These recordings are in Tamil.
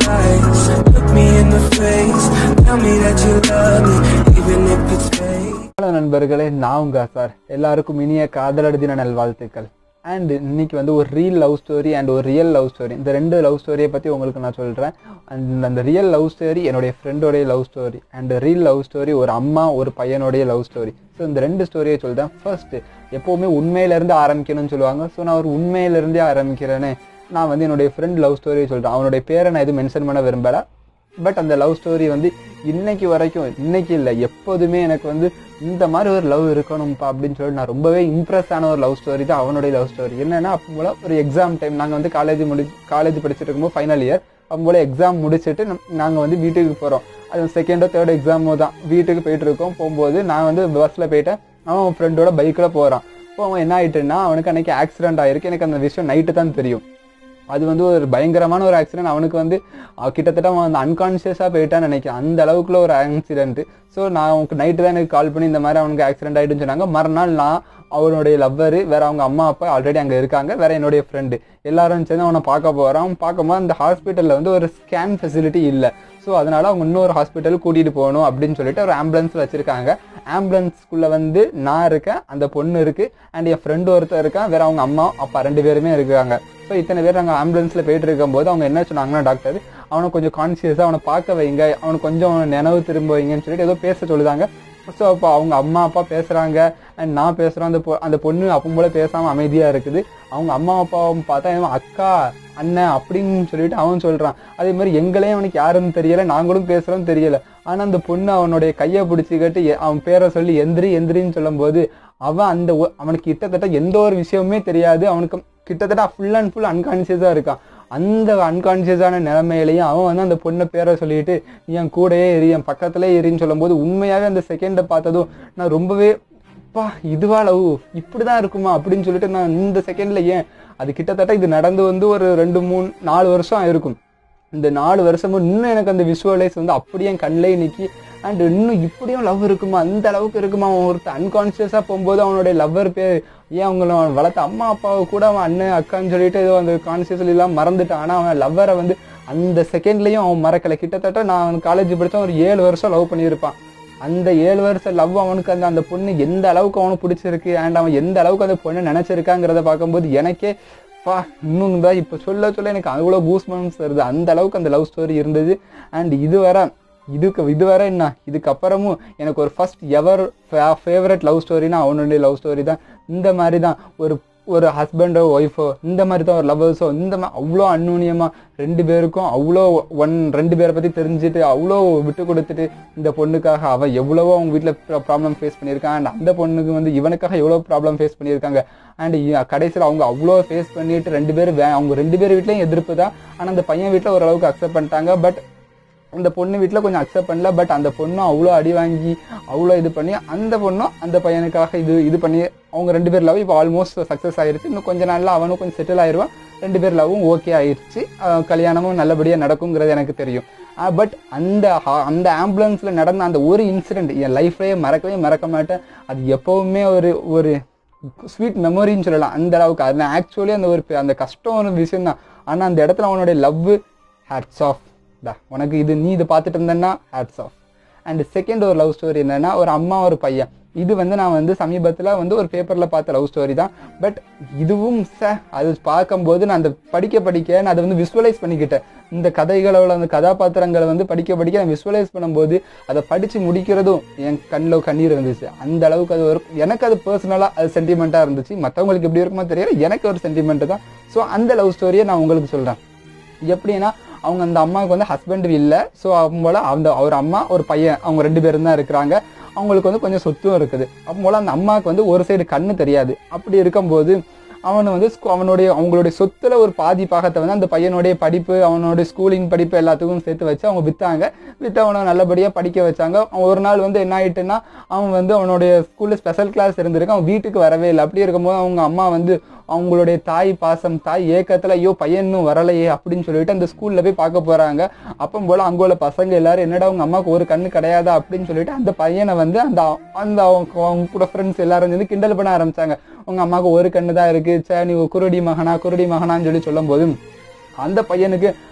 eyes. Look me in the face. Tell me that you love me, even if it's fake. Hello நண்பர்களே நான் உங்க சார் எல்லாருக்கும் இனிய காதலர் தின நல்வாழ்த்துக்கள் அண்ட் இன்னைக்கு வந்து ஒரு ரீல் லவ் ஸ்டோரி அண்ட் ஒரு ரியல் லவ் ஸ்டோரி இந்த ரெண்டு லவ் ஸ்டோரியை பற்றி உங்களுக்கு நான் சொல்கிறேன் அண்ட் அந்த ரியல் லவ் ஸ்டோரி என்னுடைய ஃப்ரெண்டோடைய love story and reel love story ஒரு அம்மா ஒரு பையனுடைய லவ் ஸ்டோரி ஸோ இந்த ரெண்டு ஸ்டோரியை சொல்கிறேன் ஃபர்ஸ்ட் எப்போவுமே உண்மையிலேருந்து ஆரம்பிக்கணும்னு சொல்லுவாங்க ஸோ நான் ஒரு உண்மையிலேருந்தே ஆரம்பிக்கிறேன்னு நான் வந்து என்னுடைய ஃப்ரெண்ட் லவ் ஸ்டோரியை சொல்கிறேன் அவனுடைய பேரை நான் எதுவும் மென்ஷன் பண்ண விரும்பலை பட் அந்த லவ் ஸ்டோரி வந்து இன்னைக்கு வரைக்கும் இன்னைக்கு இல்லை எப்போதுமே எனக்கு வந்து இந்த மாதிரி ஒரு லவ் இருக்கணும்ப்பா அப்படின்னு சொல்லி நான் ரொம்பவே இம்ப்ரெஸ் ஆன ஒரு லவ் ஸ்டோரி தான் அவனுடைய லவ் ஸ்டோரி என்னன்னா அப்போ போல ஒரு எக்ஸாம் டைம் நாங்கள் வந்து காலேஜ் முடி காலேஜ் படிச்சுட்டு இருக்கும்போது ஃபைனல் இயர் அப்போ போல எக்ஸாம் முடிச்சுட்டு நாங்கள் வந்து வீட்டுக்கு போகிறோம் அது செகண்டோ தேர்ட் எக்ஸாமோ தான் வீட்டுக்கு போயிட்டு இருக்கோம் போகும்போது நான் வந்து பஸ்ஸில் போயிட்டேன் அவன் ஃப்ரெண்டோட பைக்கில் போகிறான் இப்போ அவன் என்ன ஆயிட்டுன்னா அவனுக்கு அன்னைக்கு ஆக்சிடென்ட் ஆயிருக்கு எனக்கு அந்த விஷயம் நைட்டு தான் தெரியும் அது வந்து ஒரு பயங்கரமான ஒரு ஆக்சிடென்ட் அவனுக்கு வந்து அஹ், கிட்டத்தட்ட அவன் வந்து அன்கான்ஷியஸாக போயிட்டான்னு நினைக்கிறேன் அந்த அளவுக்குள்ள ஒரு ஆக்சிடென்ட் ஸோ நான் அவனுக்கு நைட்டு தான் எனக்கு கால் பண்ணி இந்த மாதிரி அவனுக்கு ஆக்சிடென்ட் ஆகிட்டுன்னு சொன்னாங்க மறுநாள் நான் அவனுடைய லவ்வர் வேற அவங்க அம்மா அப்பா ஆல்ரெடி அங்கே இருக்காங்க வேற என்னுடைய ஃப்ரெண்டு எல்லாரும் சேர்ந்து அவனை பார்க்க போகிறான் பார்க்கும்போது அந்த ஹாஸ்பிட்டலில் வந்து ஒரு ஸ்கேன் ஃபெசிலிட்டி இல்லை ஸோ அதனால அவங்க இன்னொரு ஹாஸ்பிட்டல் கூட்டிகிட்டு போகணும் அப்படின்னு சொல்லிட்டு ஒரு ஆம்புலன்ஸ் வச்சிருக்காங்க ஆம்புலன்ஸ்குள்ளே வந்து நான் இருக்கேன் அந்த பொண்ணு இருக்கு அண்ட் என் ஃப்ரெண்டு ஒருத்தர் இருக்கான் வேற அவங்க அம்மா அப்பா ரெண்டு பேருமே இருக்காங்க ஸோ இத்தனை பேர் நாங்கள் ஆம்புலன்ஸில் போயிட்டு இருக்கும்போது அவங்க என்ன சொன்னாங்கன்னா டாக்டர் அவனை கொஞ்சம் கான்சியஸாக அவனை பார்க்க வைங்க அவனுக்கு கொஞ்சம் நினைவு திரும்ப வைங்கன்னு சொல்லிட்டு ஏதோ பேச சொல்லுதாங்க ஸோ அப்போ அவங்க அம்மா அப்பா பேசுகிறாங்க அண்ட் நான் பேசுகிறேன் அந்த பொ அந்த பொண்ணு அப்போ போல பேசாமல் அமைதியாக இருக்குது அவங்க அம்மா அப்பாவும் பார்த்தா இவன் அக்கா அண்ணன் அப்படின்னு சொல்லிட்டு அவன் சொல்கிறான் அதே மாதிரி எங்களையும் அவனுக்கு யாருன்னு தெரியல நாங்களும் பேசுகிறோம் தெரியல ஆனால் அந்த பொண்ணு அவனுடைய கையை பிடிச்சிக்கிட்டு எ- அவன் பேரை சொல்லி எந்திரி எந்திரின்னு சொல்லும்போது அவன் அந்த ஒ- அவனுக்கு கிட்டத்தட்ட எந்த ஒரு விஷயமுமே தெரியாது அவனுக்கு கிட்டத்தட்ட ஃபுல் அண்ட் ஃபுல் அன்கான்சியஸாக இருக்கான் அந்த அன்கான்சியஸான நிலைமையிலையும் அவன் வந்து அந்த பொண்ணை பேரை சொல்லிட்டு நீ என் கூடயே எரி என் பக்கத்திலே எரின்னு சொல்லும்போது உண்மையாகவே அந்த செகண்டை பார்த்ததும் நான் ரொம்பவே பா இதுவா லவ் இப்படிதான் இருக்குமா அப்படின்னு சொல்லிட்டு நான் இந்த செகண்ட்ல ஏன் அது கிட்டத்தட்ட இது நடந்து வந்து ஒரு ரெண்டு மூணு நாலு வருஷம் ஆயிருக்கும் இந்த நாலு வருஷமும் இன்னும் எனக்கு அந்த விஷுவலைஸ் வந்து அப்படியே என் கண்ணிலே நிக்கி அண்ட் இன்னும் இப்படியும் லவ் இருக்குமா அந்த அளவுக்கு இருக்குமா அவன் ஒருத்தர் அன்கான்சியஸாக போகும்போது அவனுடைய லவ்வர் பேர் ஏன் அவங்கள அவன் வளர்த்த அம்மா அப்பாவை கூட அவன் அண்ணன் அக்கான்னு சொல்லிட்டு ஏதோ அந்த கான்சியஸ்ல எல்லாம் மறந்துட்டான் ஆனால் அவன் லவ்வரை வந்து அந்த செகண்ட்லயும் அவன் மறக்கல கிட்டத்தட்ட நான் காலேஜ் படிச்சா ஒரு ஏழு வருஷம் லவ் பண்ணியிருப்பான் அந்த ஏழு வருஷம் லவ் அவனுக்கு அந்த அந்த பொண்ணு எந்த அளவுக்கு அவனுக்கு பிடிச்சிருக்கு அண்ட் அவன் எந்த அளவுக்கு அந்த பொண்ணை நினைச்சிருக்காங்கிறத பார்க்கும்போது எனக்கே பா இன்னும் தான் இப்போ சொல்ல சொல்ல எனக்கு அவ்வளோ கூஸ்மன்ஸ் வருது அந்த அளவுக்கு அந்த லவ் ஸ்டோரி இருந்தது அண்ட் இதுவரை இதுக்கு இதுவரை என்ன இதுக்கப்புறமும் எனக்கு ஒரு ஃபர்ஸ்ட் எவர் ஃபேவரட் லவ் ஸ்டோரினா அவனுடைய லவ் ஸ்டோரி தான் இந்த மாதிரி தான் ஒரு ஒரு ஹஸ்பண்டோ ஒய்ஃபோ இந்த மாதிரி தான் ஒரு லவ்வர்ஸோ இந்த மாதிரி அவ்வளோ அந்நுண்ணியமாக ரெண்டு பேருக்கும் அவ்வளோ ஒன் ரெண்டு பேரை பற்றி தெரிஞ்சுட்டு அவ்வளோ விட்டு கொடுத்துட்டு இந்த பொண்ணுக்காக அவன் எவ்வளவோ அவங்க வீட்டில் ப்ராப்ளம் ஃபேஸ் பண்ணியிருக்கான் அண்ட் அந்த பொண்ணுக்கு வந்து இவனுக்காக எவ்வளோ ப்ராப்ளம் ஃபேஸ் பண்ணியிருக்காங்க அண்ட் கடைசியில் அவங்க அவ்வளோ ஃபேஸ் பண்ணிட்டு ரெண்டு பேரும் வே- அவங்க ரெண்டு பேர் வீட்லேயும் எதிர்ப்பு தான் ஆனால் அந்த பையன் வீட்டில் ஓரளவுக்கு அக்செப்ட் பண்ணிட்டாங்க பட் இந்த பொண்ணு வீட்டில் கொஞ்சம் அக்செப்ட் பண்ணல பட் அந்த பொண்ணும் அவ்வளோ அடி வாங்கி அவ்வளோ இது பண்ணி அந்த பொண்ணும் அந்த பையனுக்காக இது இது பண்ணி அவங்க ரெண்டு பேர் லவ் இப்போ ஆல்மோஸ்ட் சக்ஸஸ் ஆயிருச்சு இன்னும் கொஞ்ச நாள்ல அவனும் கொஞ்சம் செட்டில் ஆயிடுவான் ரெண்டு பேர் லவ்வும் ஓகே ஆயிருச்சு அஹ் கல்யாணமும் நல்லபடியாக நடக்குங்கிறது எனக்கு தெரியும் பட் அந்த ஹா- அந்த ஆம்புலன்ஸில் நடந்த அந்த ஒரு இன்சிடென்ட் என் லைஃப்லேயே மறக்கவே மறக்க மாட்டேன் அது எப்போவுமே ஒரு ஒரு ஸ்வீட் மெமரின்னு சொல்லலாம் அந்த அளவுக்கு அது ஆக்சுவலி அந்த ஒரு பெ- அந்த கஷ்டம் ஒரு விஷயம் தான் ஆனால் அந்த இடத்துல அவனுடைய லவ் ஹேட்ஸ் ஆஃப் டா உனக்கு இது நீ இதை பார்த்துட்டு இருந்தேன்னா ஹேட்ஸ் ஆஃப் அண்ட் செகண்ட் ஒரு லவ் ஸ்டோரி என்னன்னா ஒரு அம்மா ஒரு பையன் இது வந்து நான் வந்து சமீபத்தில் வந்து ஒரு பேப்பரில் பார்த்த லவ் ஸ்டோரி தான் பட் இதுவும் ச அது பார்க்கும்போது நான் அந்த படிக்க படிக்க நான் அதை வந்து விஷுவலைஸ் பண்ணிக்கிட்டேன் இந்த கதைகளோட அந்த கதாபாத்திரங்களை வந்து படிக்க படிக்க நான் விஷுவலைஸ் பண்ணும்போது அதை படித்து முடிக்கிறதும் என் கண்ணில் கண்ணீர் இருந்துச்சு அந்த அளவுக்கு அது ஒரு எனக்கு அது பர்சனலாக அது சென்டிமெண்ட்டாக இருந்துச்சு மற்றவங்களுக்கு எப்படி இருக்குமோ தெரியல எனக்கு ஒரு சென்டிமெண்ட் தான் ஸோ அந்த லவ் ஸ்டோரியை நான் உங்களுக்கு சொல்கிறேன் எப்படின்னா அவங்க அந்த அம்மாவுக்கு வந்து ஹஸ்பண்ட் இல்லை ஸோ அவங்க போல அந்த அவர் அம்மா ஒரு பையன் அவங்க ரெண்டு பேரும் தான் இருக்கிறாங்க அவங்களுக்கு வந்து கொஞ்சம் சொத்தும் இருக்குது அப்போ போல அந்த அம்மாவுக்கு வந்து ஒரு சைடு கண்ணு தெரியாது அப்படி இருக்கும்போது அவனை வந்து ஸ்கூ- அவனுடைய அவங்களுடைய சொத்துல ஒரு பாதி பாகத்தை வந்து அந்த பையனுடைய படிப்பு அவனுடைய ஸ்கூலிங் படிப்பு எல்லாத்துக்கும் சேர்த்து வச்சு அவங்க வித்தாங்க வித்து அவனை நல்லபடியாக படிக்க வச்சாங்க அவன் ஒரு நாள் வந்து என்ன ஆயிட்டுன்னா அவன் வந்து அவனுடைய ஸ்கூலில் ஸ்பெஷல் கிளாஸ் இருந்திருக்கு அவன் வீட்டுக்கு வரவே இல்லை அப்படி இருக்கும்போது அவங்க அம்மா வந்து அவங்களுடைய தாய் பாசம் தாய் ஏக்கத்தில் ஐயோ பையன் இன்னும் வரலையே அப்படின்னு சொல்லிட்டு அந்த ஸ்கூலில் போய் பார்க்க போகிறாங்க அப்போ போல் அங்கே உள்ள பசங்க எல்லாரும் என்னடா அவங்க அம்மாவுக்கு ஒரு கண்ணு கிடையாதா அப்படின்னு சொல்லிட்டு அந்த பையனை வந்து அந்த அந்த அவங்க அவங்க கூட ஃப்ரெண்ட்ஸ் எல்லாரும் வந்து கிண்டல் பண்ண ஆரம்பிச்சாங்க உங்க அம்மாவுக்கு ஒரு கண்ணு தான் இருக்கு சே நீ குருடி மகனா குருடி மகனான்னு சொல்லி சொல்லும்போது அந்த பையனுக்கு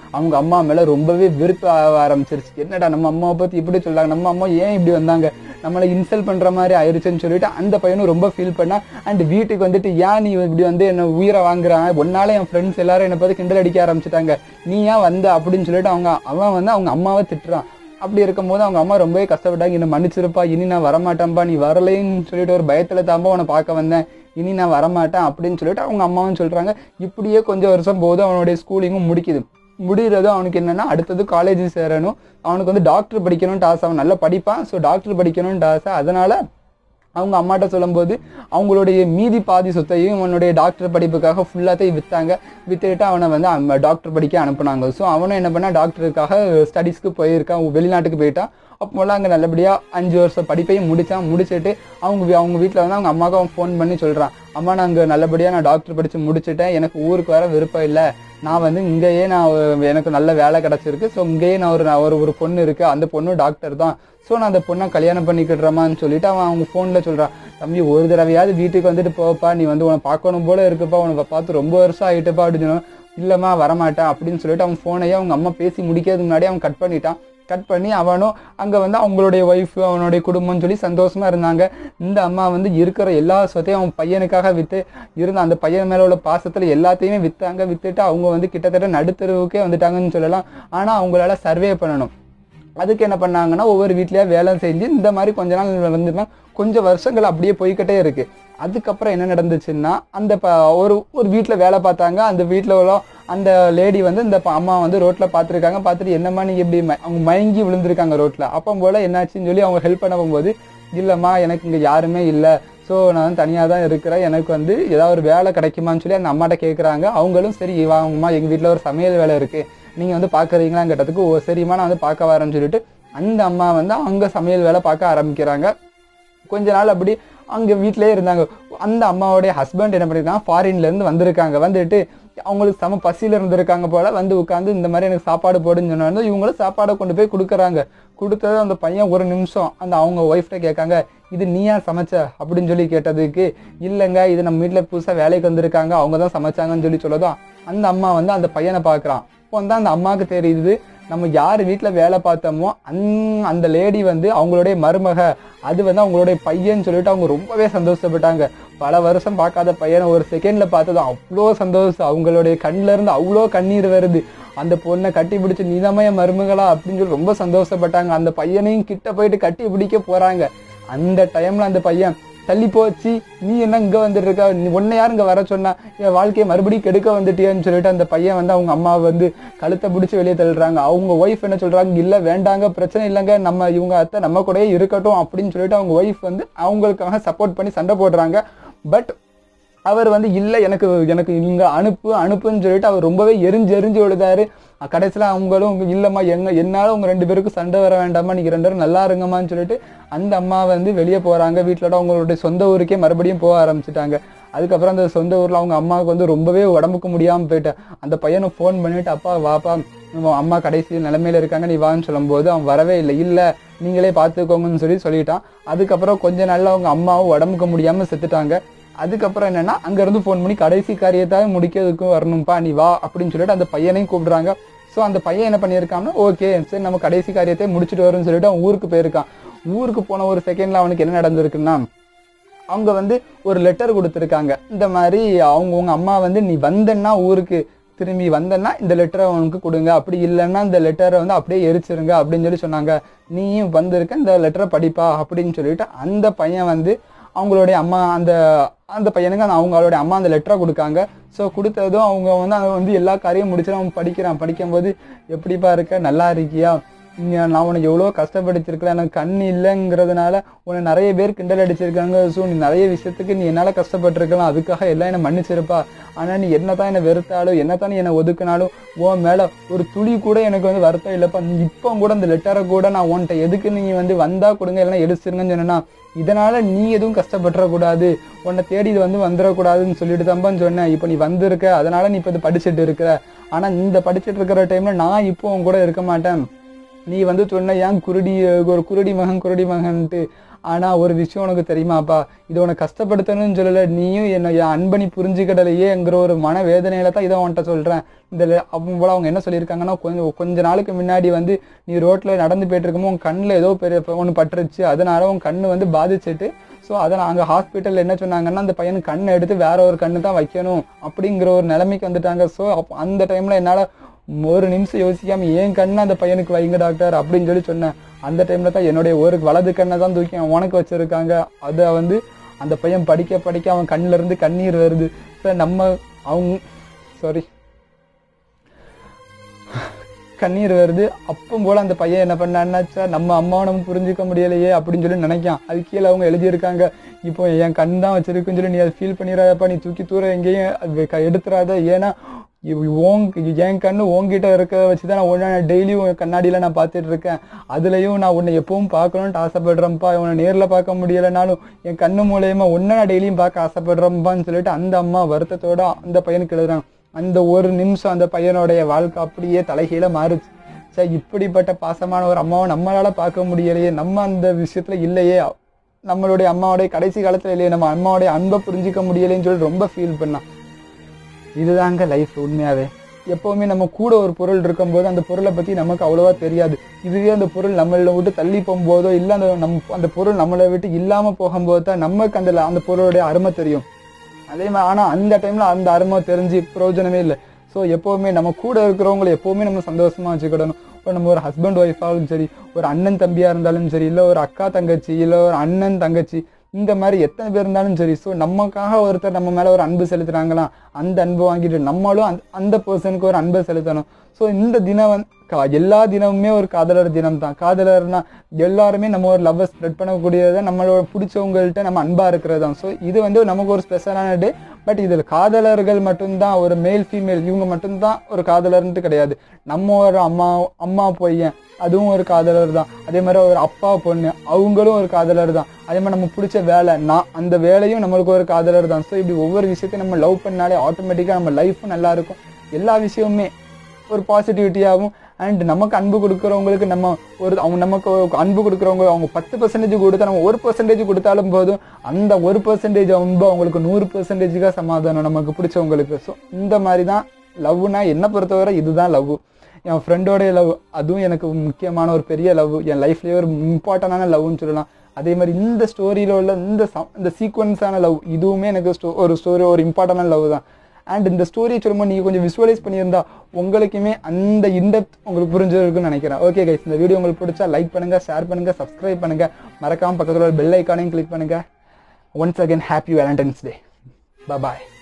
அவங்க அம்மா மேல ரொம்பவே வெறுப்பு ஆக ஆரம்பிச்சிருச்சு என்னடா நம்ம அம்மாவை பத்தி இப்படி சொல்றாங்க நம்ம அம்மா ஏன் இப்படி வந்தாங்க நம்மளை இன்சல்ட் பண்ற மாதிரி ஆயிருச்சுன்னு சொல்லிட்டு அந்த பையனும் ரொம்ப ஃபீல் பண்ணா அண்ட் வீட்டுக்கு வந்துட்டு ஏன் நீ இப்படி வந்து என்ன உயிரை வாங்குறான் ஒன்னால என் ஃப்ரெண்ட்ஸ் எல்லாரும் என்னை பார்த்து கிண்டல் அடிக்க ஆரம்பிச்சிட்டாங்க நீ ஏன் வந்த அப்படின்னு சொல்லிட்டு அவங்க அவன் வந்து அவங்க அம்மாவை திட்டுறான் அப்படி இருக்கும்போது அவங்க அம்மா ரொம்பவே கஷ்டப்பட்டாங்க என்ன மன்னிச்சிருப்பா இனி நான் வரமாட்டேன்ப்பா நீ வரலைன்னு சொல்லிட்டு ஒரு பயத்துல தாம்பா உன்னை பார்க்க வந்தேன் இனி நான் வரமாட்டேன் அப்படின்னு சொல்லிட்டு அவங்க அம்மாவும் சொல்றாங்க இப்படியே கொஞ்சம் வருஷம் போது அவனுடைய ஸ்கூலிங்கும் முடிக்குது முடிகிறதும் அவனுக்கு என்னன்னா அடுத்தது காலேஜ் சேரணும் அவனுக்கு வந்து டாக்டர் படிக்கணும்னு ஆசை அவன் நல்லா படிப்பான் ஸோ டாக்டர் படிக்கணும்னு ஆசை அதனால அவங்க அம்மாட்ட சொல்லும்போது அவங்களுடைய மீதி பாதி சொத்தையும் அவனுடைய டாக்டர் படிப்புக்காக ஃபுல்லாத்தையும் விற்றாங்க வித்துட்டு அவனை வந்து அம்ம- டாக்டர் படிக்க அனுப்புனாங்க ஸோ அவனும் என்ன பண்ணா டாக்டருக்காக ஸ்டடீஸ்க்கு போயிருக்கான் வெளிநாட்டுக்கு போயிட்டான் அப்போல்லாம் அங்கே நல்லபடியாக அஞ்சு வருஷம் படிப்பையும் முடிச்சான் முடிச்சுட்டு அவங்க வீ- அவங்க வீட்டில் வந்து அவங்க அம்மாவுக்கு அவன் ஃபோன் பண்ணி சொல்கிறான் அம்மா நான் அங்கே நல்லபடியாக நான் டாக்டர் படித்து முடிச்சுட்டேன் எனக்கு ஊருக்கு வர விருப்பம் இல்லை நான் வந்து இங்கேயே நான் ஒரு- எனக்கு நல்ல வேலை கிடச்சிருக்கு ஸோ இங்கேயே நான் ஒரு நான் ஒரு ஒரு பொண்ணு இருக்கு அந்த பொண்ணு டாக்டர் தான் ஸோ நான் அந்த பொண்ணை கல்யாணம் பண்ணிக்கிடுறமான்னு சொல்லிட்டு அவன் அவங்க ஃபோனில் சொல்கிறான் தம்பி ஒரு தடவையாவது வீட்டுக்கு வந்துட்டு போப்பா நீ வந்து உன்னை பார்க்கணும் போல இருக்குப்பா உனக்கு பார்த்து ரொம்ப வருஷம் ஆயிட்டுப்பா அப்படின்னு சொன்னா, இல்லைம்மா வரமாட்டேன் அப்படின்னு சொல்லிட்டு அவன் ஃபோனையே அவங்க அம்மா பேசி முடிக்கிறதுக்கு முன்னாடி அவன் கட் பண்ணிட்டான் கட் பண்ணி அவனும் அங்கே வந்து அவங்களுடைய ஒய்ஃப் அவனுடைய குடும்பம்னு சொல்லி சந்தோஷமா இருந்தாங்க இந்த அம்மா வந்து இருக்கிற எல்லா சொத்தையும் அவன் பையனுக்காக விற்று இருந்த அந்த பையன் மேல உள்ள பாசத்தில் எல்லாத்தையுமே விற்றாங்க வித்துட்டு அவங்க வந்து கிட்டத்தட்ட நடுத்தருவுக்கே வந்துட்டாங்கன்னு சொல்லலாம் ஆனால் அவங்களால சர்வே பண்ணணும் அதுக்கு என்ன பண்ணாங்கன்னா ஒவ்வொரு வீட்லயா வேலை செஞ்சு இந்த மாதிரி கொஞ்ச நாள் வந்துருந்தாங்க கொஞ்சம் வருஷங்கள் அப்படியே போய்க்கிட்டே இருக்கு அதுக்கப்புறம் என்ன நடந்துச்சுன்னா அந்த ப ஒரு ஒரு வீட்டில் வேலை பார்த்தாங்க அந்த வீட்டில் உள்ள அந்த லேடி வந்து இந்த ப- அம்மா வந்து ரோட்டில் பார்த்துருக்காங்க பார்த்துட்டு என்னம்மா நீ எப்படி ம- அவங்க மயங்கி விழுந்திருக்காங்க ரோட்டில் அப்போ போல் என்னாச்சுன்னு சொல்லி அவங்க ஹெல்ப் பண்ண போகும்போது இல்லைம்மா எனக்கு இங்கே யாருமே இல்லை ஸோ நான் வந்து தனியாக தான் இருக்கிறேன் எனக்கு வந்து ஏதாவது ஒரு வேலை கிடைக்குமான்னு சொல்லி அந்த அம்மாட்ட கேட்குறாங்க அவங்களும் சரி வாங்கம்மா எங்கள் வீட்டில் ஒரு சமையல் வேலை இருக்குது நீங்கள் வந்து பார்க்குறீங்களான்னு கேட்டதுக்கு ஓ சரிம்மா நான் வந்து பார்க்க வரேன்னு சொல்லிட்டு அந்த அம்மா வந்து அவங்க சமையல் வேலை பார்க்க ஆரம்பிக்கிறாங்க கொஞ்ச நாள் அப்படி அங்கே வீட்டிலே இருந்தாங்க அந்த அம்மாவுடைய ஹஸ்பண்ட் என்ன பண்ணியிருக்காங்க ஃபாரின்ல இருந்து வந்திருக்காங்க வந்துட்டு அவங்களுக்கு செம பசியில் இருந்திருக்காங்க போல வந்து உட்காந்து இந்த மாதிரி எனக்கு சாப்பாடு போடுன்னு சொன்னாங்க இவங்களும் சாப்பாடை கொண்டு போய் கொடுக்குறாங்க கொடுத்தது அந்த பையன் ஒரு நிமிஷம் அந்த அவங்க ஒய்ஃப்ட்ட கேட்காங்க இது நீயா சமைச்ச அப்படின்னு சொல்லி கேட்டதுக்கு இல்லைங்க இது நம்ம வீட்டில் புதுசாக வேலைக்கு வந்திருக்காங்க அவங்க தான் சமைச்சாங்கன்னு சொல்லி சொல்லதும் அந்த அம்மா வந்து அந்த பையனை பார்க்குறான் இப்போ வந்து அந்த அம்மாவுக்கு தெரியுது நம்ம யார் வீட்டில் வேலை பார்த்தோமோ அந் அந்த லேடி வந்து அவங்களுடைய மருமக அது வந்து அவங்களுடைய பையன் சொல்லிட்டு அவங்க ரொம்பவே சந்தோஷப்பட்டாங்க பல வருஷம் பார்க்காத பையனை ஒரு செகண்ட்ல பார்த்ததும் அவ்வளோ சந்தோஷம் அவங்களுடைய கண்ணுல இருந்து அவ்வளோ கண்ணீர் வருது அந்த பொண்ணை கட்டி பிடிச்சு நீதமய மருமகளா அப்படின்னு சொல்லி ரொம்ப சந்தோஷப்பட்டாங்க அந்த பையனையும் கிட்ட போயிட்டு கட்டி பிடிக்க போறாங்க அந்த டைம்ல அந்த பையன் தள்ளி போச்சு நீ என்ன இங்க வந்துட்டு இருக்க நீ உன்னை யார் இங்க வர சொன்னா என் வாழ்க்கையை மறுபடியும் கெடுக்க வந்துட்டியான்னு சொல்லிட்டு அந்த பையன் வந்து அவங்க அம்மா வந்து கழுத்தை பிடிச்சி வெளியே தள்ளுறாங்க அவங்க ஒய்ஃப் என்ன சொல்றாங்க இல்ல வேண்டாங்க பிரச்சனை இல்லைங்க நம்ம இவங்க அத்தை நம்ம கூடயே இருக்கட்டும் அப்படின்னு சொல்லிட்டு அவங்க ஒய்ஃப் வந்து அவங்களுக்காக சப்போர்ட் பண்ணி சண்டை போடுறாங்க பட் அவர் வந்து இல்லை எனக்கு எனக்கு இங்க அனுப்பு அனுப்புன்னு சொல்லிட்டு அவர் ரொம்பவே எரிஞ்சு எரிஞ்சு விழுதாரு கடைசியில் அவங்களும் இல்லைம்மா எங்க என்னால உங்க ரெண்டு பேருக்கும் சண்டை வர வேண்டாமா நீங்க ரெண்டு பேரும் நல்லா இருங்கம்மான்னு சொல்லிட்டு அந்த அம்மா வந்து வெளியே போறாங்க வீட்டிலோட அவங்களுடைய சொந்த ஊருக்கே மறுபடியும் போக ஆரம்பிச்சிட்டாங்க அதுக்கப்புறம் அந்த சொந்த ஊர்ல அவங்க அம்மாவுக்கு வந்து ரொம்பவே உடம்புக்கு முடியாம போயிட்டேன் அந்த பையனை ஃபோன் பண்ணிட்டு அப்பா வாப்பா உன் அம்மா கடைசி நிலைமையில இருக்காங்க நீ வான்னு சொல்லும்போது அவன் வரவே இல்லை இல்ல நீங்களே பார்த்துக்கோங்கன்னு சொல்லி சொல்லிட்டான் அதுக்கப்புறம் கொஞ்ச நாள்ல அவங்க அம்மாவும் உடம்புக்கு முடியாம செத்துட்டாங்க அதுக்கப்புறம் என்னன்னா அங்க இருந்து ஃபோன் பண்ணி கடைசி காரியத்தை முடிக்கிறதுக்கும் வரணும்ப்பா நீ வா அப்படின்னு சொல்லிட்டு அந்த பையனையும் கூப்பிடுறாங்க ஸோ அந்த பையன் என்ன பண்ணியிருக்கான்னா ஓகே சரி நம்ம கடைசி காரியத்தை முடிச்சுட்டு வரும்னு சொல்லிட்டு அவன் ஊருக்கு போயிருக்கான் ஊருக்கு போன ஒரு செகண்ட்ல அவனுக்கு என்ன நடந்திருக்குன்னா அவங்க வந்து ஒரு லெட்டர் கொடுத்துருக்காங்க இந்த மாதிரி அவங்க உங்க அம்மா வந்து நீ வந்தன்னா ஊருக்கு திரும்பி வந்தன்னா இந்த லெட்டரை அவனுக்கு கொடுங்க அப்படி இல்லைன்னா இந்த லெட்டரை வந்து அப்படியே எரிச்சிருங்க அப்படின்னு சொல்லி சொன்னாங்க நீயும் வந்திருக்க இந்த லெட்டரை படிப்பா அப்படின்னு சொல்லிட்டு அந்த பையன் வந்து அவங்களுடைய அம்மா அந்த அந்த பையனுக்கு அந்த அவங்களுடைய அம்மா அந்த லெட்டரை கொடுக்காங்க ஸோ கொடுத்ததும் அவங்க வந்து அவன் வந்து எல்லா காரியம் முடிச்சு அவன் படிக்கிறான் படிக்கும்போது எப்படிப்பா இருக்க நல்லா இருக்கியா இங்க நான் உனக்கு எவ்வளோ கஷ்டப்படுத்திருக்கல எனக்கு கண் இல்லைங்கிறதுனால உன்னை நிறைய பேர் கிண்டல் அடிச்சிருக்காங்க ஸோ நீ நிறைய விஷயத்துக்கு நீ என்னால் கஷ்டப்பட்டிருக்கலாம் அதுக்காக எல்லாம் என்னை மன்னிச்சிருப்பா ஆனால் நீ என்னதான் என்னை வெறுத்தாலும் என்னதான் நீ என்னை ஒதுக்குனாலும் உன் மேலே ஒரு துளி கூட எனக்கு வந்து வருத்தம் இல்லைப்பா நீ இப்போ கூட அந்த லெட்டரை கூட நான் உன்கிட்ட எதுக்கு நீ வந்து வந்தா கொடுங்க இல்லைன்னா எடுத்துருங்கன்னு சொன்னேன்னா இதனால நீ எதுவும் கஷ்டப்பட்டுறக்கூடாது உன்னை தேடி இது வந்து வந்துடக்கூடாதுன்னு சொல்லிட்டு தான்ப்பான்னு சொன்னேன் இப்போ நீ வந்திருக்க அதனால நீ இப்போ இது படிச்சுட்டு இருக்கிற ஆனால் இந்த படிச்சுட்டு இருக்கிற டைம்ல நான் இப்போ உன் கூட இருக்க மாட்டேன் நீ வந்து சொன்ன ஏன் குருடி ஒரு குருடி மகன் குருடி மகன்ட்டு ஆனால் ஒரு விஷயம் உனக்கு தெரியுமாப்பா இது உனக்கு கஷ்டப்படுத்தணும்னு சொல்லலை நீயும் என்னை என் அன்பனி புரிஞ்சுக்கிடலையேங்கிற ஒரு மன வேதனையில தான் இதை உன்கிட்ட சொல்கிறேன் இந்த le- அவங்க போல அவங்க என்ன சொல்லியிருக்காங்கன்னா கொஞ்சம் கொஞ்ச நாளுக்கு முன்னாடி வந்து நீ ரோட்டில் நடந்து போயிட்டு இருக்கும்போது உன் கண்ணில் ஏதோ பெரிய ஒன்று பட்டுருச்சு அதனால உன் கண்ணு வந்து பாதிச்சிட்டு ஸோ அதை அங்கே ஹாஸ்பிட்டலில் என்ன சொன்னாங்கன்னா அந்த பையனுக்கு கண்ணை எடுத்து வேற ஒரு கண்ணு தான் வைக்கணும் அப்படிங்கிற ஒரு நிலைமைக்கு வந்துட்டாங்க ஸோ அந்த டைமில் என்னால் ஒரு நிமிஷம் யோசிக்காம ஏன் கண்ணை அந்த பையனுக்கு வைங்க டாக்டர் அப்படின்னு சொல்லி சொன்னேன் அந்த டைமில் தான் என்னுடைய ஒரு வலது கண்ணை தான் தூக்கி உனக்கு வச்சிருக்காங்க அதை வந்து அந்த பையன் படிக்க படிக்க அவன் கண்ணுல இருந்து கண்ணீர் வருது சார் நம்ம அவங்க சாரி கண்ணீர் வருது அப்போ போல அந்த பையன் என்ன பண்ணான்னா சார் நம்ம அம்மாவை நம்ம புரிஞ்சுக்க முடியலையே அப்படின்னு சொல்லி நினைக்கான் அது கீழே அவங்க எழுதியிருக்காங்க இப்போ என் கண் தான் வச்சிருக்குன்னு சொல்லி நீ அதை ஃபீல் பண்ணிடாதப்பா நீ தூக்கி தூர எங்கேயும் அது க- எடுத்துறாத ஏன்னா இவ் ஓங் என் கண்ணு உன்கிட்ட இருக்க வச்சு தான் நான் உன்னை டெய்லியும் கண்ணாடியில் நான் பார்த்துட்டு இருக்கேன் அதுலேயும் நான் உன்னை எப்பவும் பார்க்கணுன்ட்டு ஆசைப்படுறேன்ப்பா உன்னை நேரில் பார்க்க முடியலைனாலும் என் கண்ணு மூலயமா உன்னை நான் டெய்லியும் பார்க்க ஆசைப்படுறேன்ப்பான்னு சொல்லிட்டு அந்த அம்மா வருத்தத்தோட அந்த பையனுக்கு எழுதுறாங்க அந்த ஒரு நிமிஷம் அந்த பையனுடைய வாழ்க்கை அப்படியே தலைகீழ மாறுச்சு சார் இப்படிப்பட்ட பாசமான ஒரு அம்மாவை நம்மளால பார்க்க முடியலையே நம்ம அந்த விஷயத்துல இல்லையே நம்மளுடைய அம்மாவுடைய கடைசி காலத்துல இல்லையே நம்ம அம்மாவுடைய அன்பை புரிஞ்சிக்க முடியலைன்னு சொல்லி ரொம்ப ஃபீல் பண்ணான் இதுதாங்க லைஃப் உண்மையாவே எப்பவுமே நம்ம கூட ஒரு பொருள் இருக்கும்போது அந்த பொருளை பத்தி நமக்கு அவ்வளவா தெரியாது இதுவே அந்த பொருள் நம்மள விட்டு தள்ளி போகும்போதோ இல்ல அந்த நம் அந்த பொருள் நம்மளை விட்டு இல்லாம போகும்போது தான் நமக்கு அந்த அந்த பொருளுடைய அருமை தெரியும் அதே மாதிரி ஆனா அந்த டைம்ல அந்த அருமை தெரிஞ்சு பிரயோஜனமே இல்லை ஸோ எப்பவுமே நம்ம கூட இருக்கிறவங்களை எப்பவுமே நம்ம சந்தோஷமா வச்சுக்கிடணும் இப்போ நம்ம ஒரு ஹஸ்பண்ட் ஒய்ஃபாலும் சரி ஒரு அண்ணன் தம்பியா இருந்தாலும் சரி இல்லை ஒரு அக்கா தங்கச்சி இல்லை ஒரு அண்ணன் தங்கச்சி இந்த மாதிரி எத்தனை பேர் இருந்தாலும் சரி ஸோ நமக்காக ஒருத்தர் நம்ம மேல ஒரு அன்பு செலுத்துறாங்களா அந்த அன்பு வாங்கிட்டு நம்மளும் அந்த அந்த பர்சனுக்கு ஒரு அன்பை செலுத்தணும் ஸோ இந்த தினம் வந்து கா- எல்லா தினமுமே ஒரு காதலர் தினம் தான் காதலர்னா எல்லாருமே நம்ம ஒரு லவ்வை ஸ்ப்ரெட் பண்ணக்கூடியதை நம்மளோட பிடிச்சவங்கள்ட்ட நம்ம அன்பா இருக்கிறது தான் ஸோ இது வந்து நமக்கு ஒரு ஸ்பெஷலான டே பட் இதில் காதலர்கள் மட்டும்தான் ஒரு மேல் ஃபீமேல் இவங்க மட்டும்தான் ஒரு காதலர்ன்ட்டு கிடையாது நம்ம ஒரு அம்மா அம்மா பையன் அதுவும் ஒரு காதலர் தான் அதே மாதிரி ஒரு அப்பா பொண்ணு அவங்களும் ஒரு காதலர் தான் அதே மாதிரி நம்ம பிடிச்ச வேலை நான் அந்த வேலையும் நம்மளுக்கு ஒரு காதலர் தான் ஸோ இப்படி ஒவ்வொரு விஷயத்தையும் நம்ம லவ் பண்ணாலே ஆட்டோமேட்டிக்காக நம்ம லைஃப்பும் நல்லா இருக்கும் எல்லா விஷயமுமே ஒரு பாசிட்டிவிட்டியாகவும் அண்ட் நமக்கு அன்பு கொடுக்குறவங்களுக்கு நம்ம ஒரு அவங்க நமக்கு ஒரு அன்பு கொடுக்குறவங்க அவங்க பத்து பர்சன்டேஜ் கொடுத்தா நம்ம ஒரு பர்சன்டேஜ் கொடுத்தாலும் போதும் அந்த ஒரு பர்சன்டேஜ் அன்பு அவங்களுக்கு நூறு பர்சன்டேஜுக்காக சமாதானம் நமக்கு பிடிச்சவங்களுக்கு ஸோ இந்த மாதிரி தான் லவ்னா என்னை பொறுத்தவரை இதுதான் லவ் என் ஃப்ரெண்டோடைய லவ் அதுவும் எனக்கு முக்கியமான ஒரு பெரிய லவ் என் லைஃப்லேயே ஒரு இம்பார்ட்டண்டான லவ்னு சொல்லலாம் அதே மாதிரி இந்த ஸ்டோரியில் உள்ள இந்த ச- இந்த சீக்வன்ஸான லவ் இதுவுமே எனக்கு ஸ்டோ ஒரு ஸ்டோரி ஒரு இம்பார்ட்டண்டான லவ் தான் அண்ட் இந்த ஸ்டோரியை சொல்லும்போது நீங்கள் கொஞ்சம் விஷுவலைஸ் பண்ணியிருந்தா உங்களுக்குமே அந்த இன்டெப்த் உங்களுக்கு புரிஞ்சிருக்குன்னு நினைக்கிறேன் ஓகே கைஸ் இந்த வீடியோ உங்களுக்கு பிடிச்சா லைக் பண்ணுங்க ஷேர் பண்ணுங்க சப்ஸ்கிரைப் பண்ணுங்க மறக்காம பக்கத்தில் பெல் ஐக்கானையும் கிளிக் பண்ணுங்க once again happy Valentine's day பாய்